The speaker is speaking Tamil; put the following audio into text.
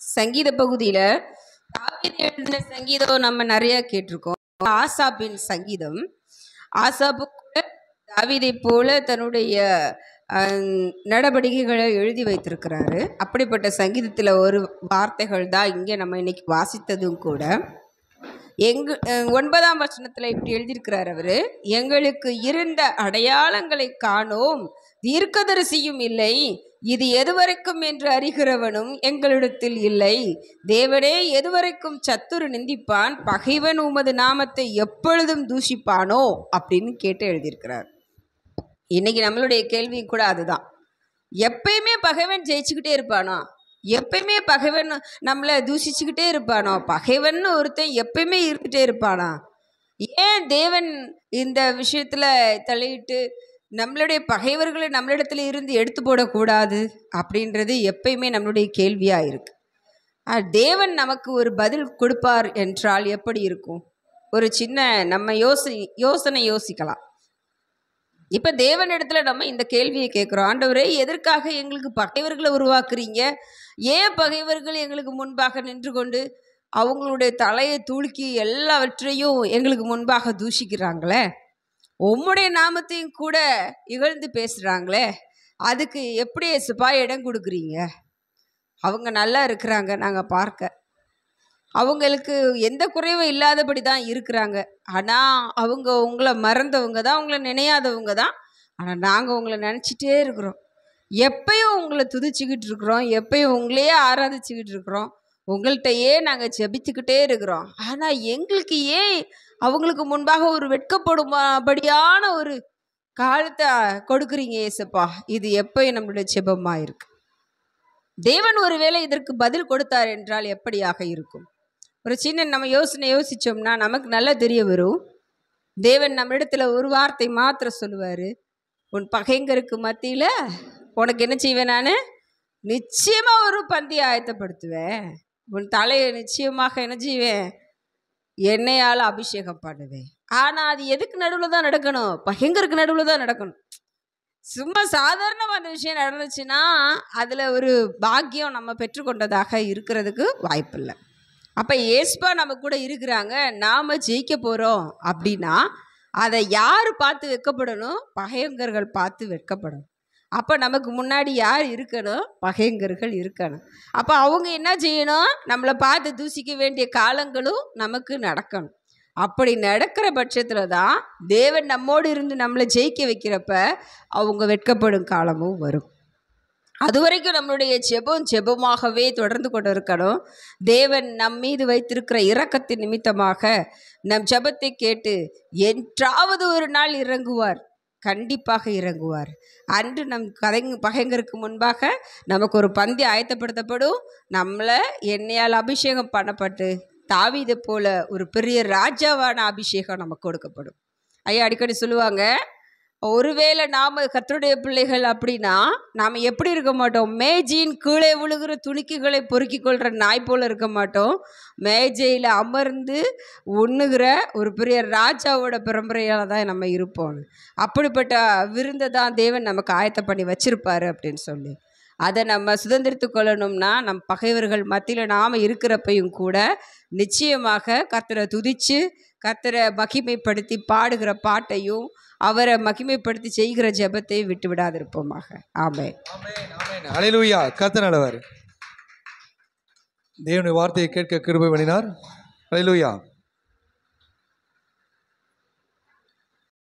சங்கீத பகுதியில் தாவீது எழுதின சங்கீதம் நம்ம நிறைய கேட்டிருக்கோம் ஆசாப்பின் சங்கீதம் ஆசாப்பு கூட தாவீதை போல தன்னுடைய அஹ், நடவடிக்கைகளை எழுதி வைத்திருக்கிறாரு அப்படிப்பட்ட சங்கீதத்தில் ஒரு வார்த்தைகள் தான் இங்கே நம்ம இன்னைக்கு வாசித்ததும் கூட எங்கு அஹ், ஒன்பதாம் வசனத்தில் இப்படி எழுதியிருக்கிறார் அவர் எங்களுக்கு இருந்த அடையாளங்களை காணோம் தீர்க்கதரிசியும் இல்லை இது எதுவரைக்கும் என்று அறிகிறவனும் எங்களிடத்தில் இல்லை தேவனே எதுவரைக்கும் சத்துரு நிந்திப்பான் பகைவன் உமது நாமத்தை எப்பொழுதும் தூஷிப்பானோ அப்படின்னு கேட்டு எழுதியிருக்கிறார் இன்னைக்கு நம்மளுடைய கேள்வி கூட அதுதான் எப்பயுமே பகைவன் ஜெயிச்சுக்கிட்டே இருப்பானோ எப்பயுமே பகைவன் நம்மளை தூஷிச்சுக்கிட்டே இருப்பானோ பகைவன் ஒருத்தன் எப்பயுமே இருந்துகிட்டே இருப்பானா ஏன் தேவன் இந்த விஷயத்தில் தலையிட்டு நம்மளுடைய பகைவர்களை நம்மளிடத்துல இருந்து எடுத்து போடக்கூடாது அப்படின்றது எப்பயுமே நம்மளுடைய கேள்வியாக இருக்கு ஆஹ் தேவன் நமக்கு ஒரு பதில் கொடுப்பார் என்றால் எப்படி இருக்கும் ஒரு சின்ன நம்ம யோசி யோசனை யோசிக்கலாம் இப்போ தேவனிடத்துல நம்ம இந்த கேள்வியை கேட்குறோம் ஆண்டவரே எதற்காக எங்களுக்கு பகைவர்களை உருவாக்குறீங்க ஏன் பகைவர்கள் எங்களுக்கு முன்பாக நின்று கொண்டு அவங்களுடைய தலையை தூளுக்கி எல்லாவற்றையும் எங்களுக்கு முன்பாக தூஷிக்கிறாங்களே உம்முடைய நாமத்தையும் கூட இகழ்ந்து பேசுகிறாங்களே அதுக்கு எப்படி சுப்பா இடம் கொடுக்குறீங்க அவங்க நல்லா இருக்கிறாங்க நாங்கள் பார்க்க அவங்களுக்கு எந்த குறைவும் இல்லாதபடி தான் இருக்கிறாங்க ஆனால் அவங்க உங்களை மறந்தவங்க தான் உங்களை நினையாதவங்க தான் ஆனால் நாங்கள் உங்களை நினச்சிட்டே இருக்கிறோம் எப்பயும் உங்களை துதிச்சுக்கிட்டு இருக்கிறோம் எப்பயும் உங்களையே ஆராதிச்சுக்கிட்டு இருக்கிறோம் உங்கள்கிட்டயே நாங்கள் ஜெபிச்சுக்கிட்டே இருக்கிறோம் ஆனால் எங்களுக்கு ஏன் அவங்களுக்கு முன்பாக ஒரு வெட்கப்படும்படியான ஒரு காலத்தை கொடுக்குறீங்க ஏசப்பா இது எப்பயும் நம்மளுடைய ஜெபமாக இருக்கு தேவன் ஒருவேளை இதற்கு பதில் கொடுத்தார் என்றால் எப்படியாக இருக்கும் ஒரு சின்ன நம்ம யோசனை யோசிச்சோம்னா நமக்கு நல்லா தெரிய வரும் தேவன் நம்மிடத்துல ஒரு வார்த்தை மாத்திரம் சொல்லுவார் உன் பகைங்கருக்கு மத்தியில் உனக்கு என்ன செய்வேன் நான் நிச்சயமாக ஒரு பந்தி ஆயத்தப்படுத்துவேன் உன் தலையை நிச்சயமாக என்ன செய்வேன் எண்ணெயால் அபிஷேகம் பண்ணுவேன் ஆனால் அது எதுக்கு நடுவில் தான் நடக்கணும் பகைங்கருக்கு நடுவில் தான் நடக்கணும் சும்மா சாதாரணமாக அந்த விஷயம் நடந்துச்சுன்னா அதில் ஒரு பாக்கியம் நம்ம பெற்றுக்கொண்டதாக இருக்கிறதுக்கு வாய்ப்பில்லை அப்போ ஏஸ்பா நம்ம கூட இருக்கிறாங்க நாம் ஜெயிக்க போகிறோம் அப்படின்னா அதை யார் பார்த்து வெட்கப்படணும் பகையங்கர்கள் பார்த்து வெட்கப்படணும் அப்போ நமக்கு முன்னாடி யார் இருக்கணும் பகையங்கர்கள் இருக்கணும் அப்போ அவங்க என்ன செய்யணும் நம்மளை பார்த்து தூசிக்க வேண்டிய காலங்களும் நமக்கு நடக்கணும் அப்படி நடக்கிற பட்சத்தில் தான் தேவன் நம்மோடு இருந்து நம்மளை ஜெயிக்க வைக்கிறப்ப அவங்க வெட்கப்படும் காலமும் வரும் அது வரைக்கும் நம்மளுடைய ஜெபம் ஜெபமாகவே தொடர்ந்து கொண்டு இருக்கணும் தேவன் நம் மீது வைத்திருக்கிற இரக்கத்தின் நிமித்தமாக நம் ஜெபத்தை கேட்டு என்றாவது ஒரு நாள் இறங்குவார் கண்டிப்பாக இறங்குவார் அன்று நம் கதைங்க பகைங்கருக்கு முன்பாக நமக்கு ஒரு பந்தி ஆயத்தப்படுத்தப்படும் நம்மளை எண்ணெயால் அபிஷேகம் பண்ணப்பட்டு தாவீதை போல ஒரு பெரிய ராஜாவான அபிஷேகம் நமக்கு கொடுக்கப்படும் ஐயா அடிக்கடி சொல்லுவாங்க ஒருவேளை நாம் கர்த்தருடைய பிள்ளைகள் அப்படின்னா நாம் எப்படி இருக்க மாட்டோம் மேஜையின் கீழே விழுகிற துணிக்குகளை பொறுக்கி கொள்கிற நாய் போல இருக்க மாட்டோம் மேஜையில் அமர்ந்து உண்ணுகிற ஒரு பெரிய ராஜாவோட பரம்பரையால் தான் நம்ம இருப்போம் அப்படிப்பட்ட விருந்தை தான் தேவன் நமக்கு ஆயத்தம் பண்ணி வச்சிருப்பாரு அப்படின்னு சொல்லி அதை நம்ம சுதந்திரித்து கொள்ளணும்னா நம் பகைவர்கள் மத்தியில் நாம் இருக்கிறப்பையும் கூட நிச்சயமாக கர்த்தரை துதித்து கர்த்தரை மகிமைப்படுத்தி பாடுகிற பாட்டையும் அவரை மகிமைப்படுத்தி செய்கிற ஜெபத்தையும் விட்டு விடாதிருப்போமாக ஆமே அலையிலுயா கத்த நல்லவர் தேவனுடைய வார்த்தையை கேட்க கிருபை பண்ணினார் அலையிலுயா